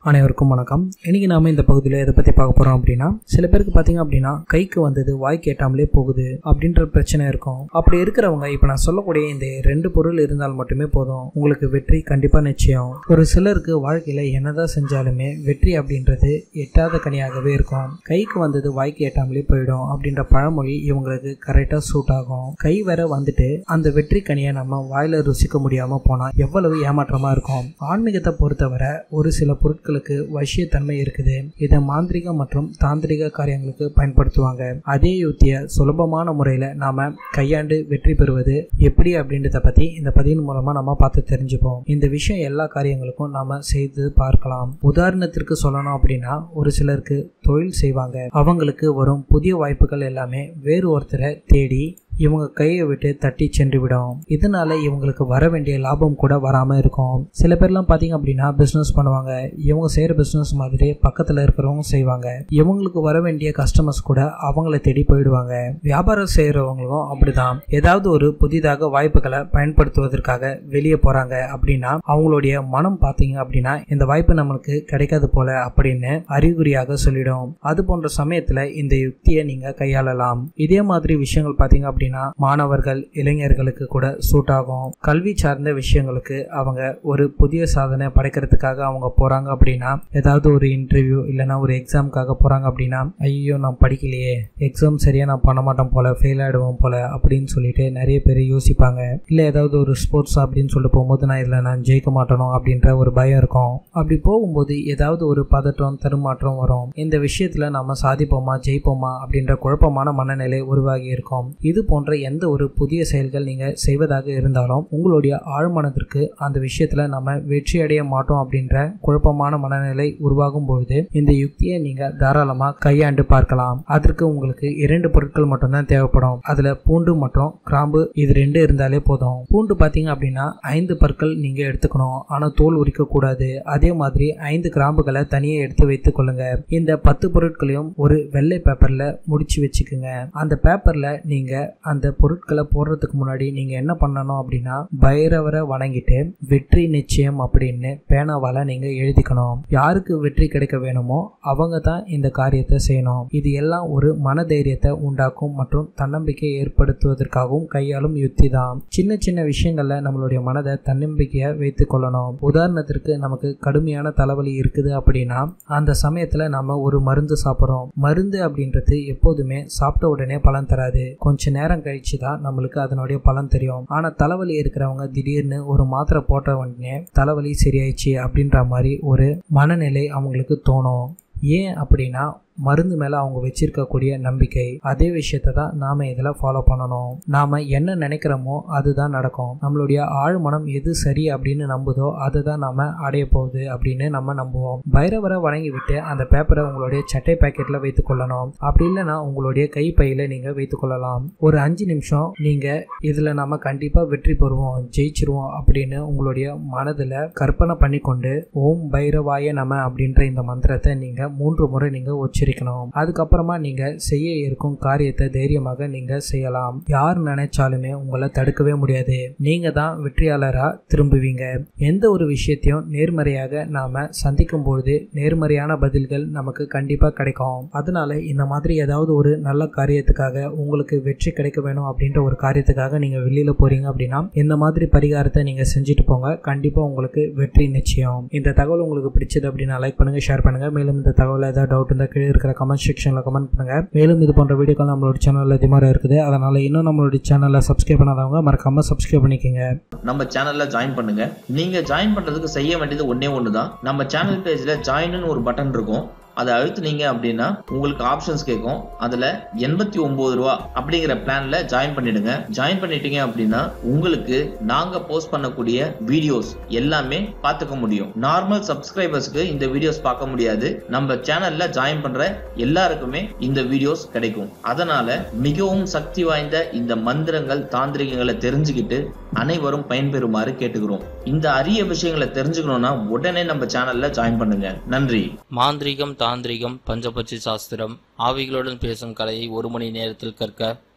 அனைவருக்கும் வணக்கம் இன்னைக்கு நாம இந்த பகுதியில் எதை பற்றி பார்க்க போகிறோம் அப்படின்னா சில பேருக்கு பார்த்தீங்க அப்படின்னா கைக்கு வந்தது வாய்க்கு எட்டாமலே போகுது அப்படின்ற பிரச்சனை இருக்கும் அப்படி இருக்கிறவங்க இப்போ நான் சொல்லக்கூடிய இந்த ரெண்டு பொருள் இருந்தால் மட்டுமே போதும் உங்களுக்கு வெற்றி கண்டிப்பாக நிச்சயம் ஒரு சிலருக்கு வாழ்க்கையில் என்னதான் செஞ்சாலுமே வெற்றி அப்படின்றது எட்டாத கனியாகவே இருக்கும் கைக்கு வந்தது வாய்க்கு எட்டாமலே போயிடும் அப்படின்ற பழமொழி இவங்களுக்கு கரெக்டாக சூட் ஆகும் கை வேற வந்துட்டு அந்த வெற்றி கனியை நம்ம வாயில ருசிக்க முடியாம போனா எவ்வளவு ஏமாற்றமா இருக்கும் ஆன்மீகத்தை பொறுத்தவரை ஒரு சில பொருட்களுக்கு வசியத்தன்மை இருக்குது இதை மாந்திரிக மற்றும் தாந்திரிக காரியங்களுக்கு பயன்படுத்துவாங்க அதே யுத்திய சுலபமான முறையில நாம கையாண்டு வெற்றி பெறுவது எப்படி அப்படின்றத பத்தி இந்த பதிவின் மூலமா நம்ம பார்த்து தெரிஞ்சுப்போம் இந்த விஷயம் எல்லா காரியங்களுக்கும் நாம செய்து பார்க்கலாம் உதாரணத்திற்கு சொல்லணும் அப்படின்னா ஒரு சிலருக்கு தொழில் செய்வாங்க அவங்களுக்கு வரும் புதிய வாய்ப்புகள் எல்லாமே வேறு ஒருத்தரை தேடி இவங்க கையை விட்டு தட்டி சென்று விடும் இதனால இவங்களுக்கு வர வேண்டிய லாபம் கூட வராம இருக்கும் சில பேர்லாம் பாத்தீங்க அப்படின்னா பிசினஸ் பண்ணுவாங்க இவங்க செய்யற பிசினஸ் மாதிரி பக்கத்துல இருக்கிறவங்க செய்வாங்க இவங்களுக்கு வர வேண்டிய கஸ்டமர்ஸ் கூட அவங்கள தேடி போயிடுவாங்க வியாபாரம் செய்யறவங்களும் அப்படிதான் ஏதாவது ஒரு புதிதாக வாய்ப்புகளை பயன்படுத்துவதற்காக வெளியே போறாங்க அப்படின்னா அவங்களுடைய மனம் பாத்தீங்க அப்படின்னா இந்த வாய்ப்பு நம்மளுக்கு கிடைக்காது போல அப்படின்னு அறிகுறியாக சொல்லிடும் அது போன்ற சமயத்துல இந்த யுக்தியை நீங்க கையாளலாம் இதே மாதிரி விஷயங்கள் பாத்தீங்க அப்படின்னா மாணவர்கள் இளைஞர்களுக்கு கூட சூட் ஆகும் கல்வி சார்ந்த விஷயங்களுக்கு அவங்க ஒரு புதிய சாதனை படைக்கிறதுக்காக அவங்க போறாங்க அப்படின்னா ஏதாவது ஒரு இன்டர்வியூ இல்லைன்னா ஒரு எக்ஸாமுக்காக போறாங்க அப்படின்னா ஐயோ நான் படிக்கலையே எக்ஸாம் சரியா நான் பண்ண மாட்டேன் போல ஃபெயில் ஆயிடுவோம் போல அப்படின்னு சொல்லிட்டு நிறைய பேர் யோசிப்பாங்க இல்ல ஏதாவது ஒரு ஸ்போர்ட்ஸ் அப்படின்னு சொல்லிட்டு போகும்போது நான் இதுல நான் ஜெயிக்க மாட்டணும் அப்படின்ற ஒரு பயம் இருக்கும் அப்படி போகும்போது ஏதாவது ஒரு பதற்றம் தருமாற்றம் வரும் இந்த விஷயத்துல நாம சாதிப்போமா ஜெயிப்போமா அப்படின்ற குழப்பமான மனநிலை உருவாகி இருக்கும் இது போன்ற எந்த ஒரு புதிய செயல்கள் நீங்க செய்வதாக இருந்தாலும் உங்களுடைய ஆழ்மனத்திற்கு அந்த விஷயத்துல நம்ம வெற்றி அடைய மாட்டோம் அப்படின்ற குழப்பமான மனநிலை உருவாகும் பொழுது இந்த யுக்தியை நீங்க தாராளமா கையாண்டு பார்க்கலாம் அதற்கு உங்களுக்கு இரண்டு பொருட்கள் மட்டும்தான் தேவைப்படும் அதுல பூண்டு மற்றும் கிராம்பு இது ரெண்டு இருந்தாலே போதும் பூண்டு பாத்தீங்க அப்படின்னா ஐந்து பற்கள் நீங்க எடுத்துக்கணும் ஆனா தோல் உரிக்க கூடாது அதே மாதிரி ஐந்து கிராம்புகளை தனியே எடுத்து வைத்துக் கொள்ளுங்க இந்த பத்து பொருட்களையும் ஒரு வெள்ளை பேப்பர்ல முடிச்சு வச்சுக்கோங்க அந்த பேப்பர்ல நீங்க அந்த பொருட்களை போடுறதுக்கு முன்னாடி நீங்க என்ன பண்ணணும் அப்படின்னா பைரவரை வணங்கிட்டு வெற்றி நிச்சயம் அப்படின்னு பேனாவால நீங்க எழுதிக்கணும் யாருக்கு வெற்றி கிடைக்க வேணுமோ அவங்க தான் இந்த காரியத்தை செய்யணும் இது எல்லாம் ஒரு மனதைரியத்தை உண்டாக்கும் மற்றும் தன்னம்பிக்கை ஏற்படுத்துவதற்காகவும் கையாளும் யுக்தி தான் சின்ன சின்ன விஷயங்கள்ல நம்மளுடைய மனதை தன்னம்பிக்கையை வைத்துக் கொள்ளணும் உதாரணத்திற்கு நமக்கு கடுமையான தலைவலி இருக்குது அப்படின்னா அந்த சமயத்துல நம்ம ஒரு மருந்து சாப்பிட்றோம் மருந்து அப்படின்றது எப்போதுமே சாப்பிட்ட உடனே பலன் தராது கொஞ்ச நேரம் கழிச்சு தான் நம்மளுக்கு அதனுடைய பலன் தெரியும் ஆனா தலைவலி இருக்கிறவங்க திடீர்னு ஒரு மாத்திரை போட்ட உடனே தலைவலி சரியாயிடுச்சு அப்படின்ற மாதிரி ஒரு மனநிலை அவங்களுக்கு தோணும் ஏன் அப்படின்னா மருந்து மேலே அவங்க வச்சிருக்கக்கூடிய நம்பிக்கை அதே விஷயத்தை தான் நாம் இதில் ஃபாலோ பண்ணணும் நாம் என்ன நினைக்கிறோமோ அதுதான் நடக்கும் நம்மளுடைய ஆழ்மனம் எது சரி அப்படின்னு நம்புதோ அதை தான் நாம் அடைய போகுது அப்படின்னு நம்ம நம்புவோம் பைரவரை வழங்கி விட்டு அந்த பேப்பரை உங்களுடைய சட்டை பாக்கெட்டில் வைத்துக் கொள்ளணும் அப்படி இல்லைன்னா உங்களுடைய கைப்பையில் நீங்கள் வைத்துக் கொள்ளலாம் ஒரு அஞ்சு நிமிஷம் நீங்கள் இதில் நம்ம கண்டிப்பாக வெற்றி பெறுவோம் ஜெயிச்சிருவோம் அப்படின்னு உங்களுடைய மனதில் கற்பனை பண்ணி கொண்டு ஓம் பைரவாய நம அப்படின்ற இந்த மந்திரத்தை நீங்கள் மூன்று முறை நீங்கள் உச்ச வச்சிருக்கணும் அதுக்கப்புறமா நீங்க செய்ய இருக்கும் காரியத்தை தைரியமாக நீங்க செய்யலாம் யார் நினைச்சாலுமே உங்களை தடுக்கவே முடியாது நீங்க தான் வெற்றியாளரா திரும்புவீங்க எந்த ஒரு விஷயத்தையும் நேர்மறையாக நாம சந்திக்கும் பொழுது நேர்மறையான பதில்கள் நமக்கு கண்டிப்பா கிடைக்கும் அதனால இந்த மாதிரி ஏதாவது ஒரு நல்ல காரியத்துக்காக உங்களுக்கு வெற்றி கிடைக்க வேணும் அப்படின்ற ஒரு காரியத்துக்காக நீங்க வெளியில போறீங்க அப்படின்னா இந்த மாதிரி பரிகாரத்தை நீங்க செஞ்சுட்டு போங்க கண்டிப்பா உங்களுக்கு வெற்றி நிச்சயம் இந்த தகவல் உங்களுக்கு பிடிச்சது அப்படின்னா லைக் பண்ணுங்க ஷேர் பண்ணுங்க மேலும் இந்த தகவல் ஏதாவது டவுட் இருந்தால் கீழே இருக்கிற கமெண்ட் செக்ஷனில் கமெண்ட் பண்ணுங்க மேலும் இது போன்ற வீடியோக்கள் நம்மளோட சேனலில் அதிகமாக இருக்குது அதனால இன்னும் நம்மளோட சேனலை சப்ஸ்கிரைப் பண்ணாதவங்க மறக்காம சப்ஸ்கிரைப் பண்ணிக்கோங்க நம்ம சேனல்ல ஜாயின் பண்ணுங்க நீங்க ஜாயின் பண்றதுக்கு செய்ய வேண்டியது ஒன்னே ஒண்ணுதான் நம்ம சேனல் பேஜ்ல ஜாயின்னு ஒரு பட்டன் இருக்கும் அதை அழுத்துனீங்க அப்படின்னா உங்களுக்கு ஆப்ஷன்ஸ் கேட்கும் அதுல எண்பத்தி ஒன்பது ரூபா அப்படிங்கிற பிளான்ல ஜாயின் பண்ணிடுங்க ஜாயின் பண்ணிட்டீங்க அப்படின்னா உங்களுக்கு நாங்க போஸ்ட் பண்ணக்கூடிய வீடியோஸ் எல்லாமே பார்த்துக்க முடியும் நார்மல் சப்ஸ்கிரைபர்ஸ்க்கு இந்த வீடியோஸ் பார்க்க முடியாது நம்ம சேனல்ல ஜாயின் பண்ற எல்லாருக்குமே இந்த வீடியோஸ் கிடைக்கும் அதனால மிகவும் சக்தி வாய்ந்த இந்த மந்திரங்கள் தாந்திரிகங்களை தெரிஞ்சுக்கிட்டு அனைவரும் பயன்பெறுமாறு கேட்டுக்கிறோம் இந்த அரிய விஷயங்களை தெரிஞ்சுக்கணும்னா உடனே நம்ம சேனல்ல ஜாயின் பண்ணுங்க நன்றி மாந்திரீகம் தாந்திரிகம் பஞ்சபட்சி சாஸ்திரம் ஆவிகளுடன் பேசும் கலையை ஒரு மணி நேரத்தில் கற்க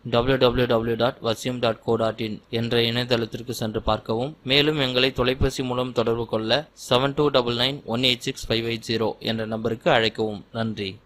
www.vasyum.co.in டாட் வசியம் டாட் கோ டாட் இன் என்ற இணையதளத்திற்கு சென்று பார்க்கவும் மேலும் எங்களை தொலைபேசி மூலம் தொடர்பு கொள்ள seven two double nine one eight six five eight zero என்ற நம்பருக்கு அழைக்கவும் நன்றி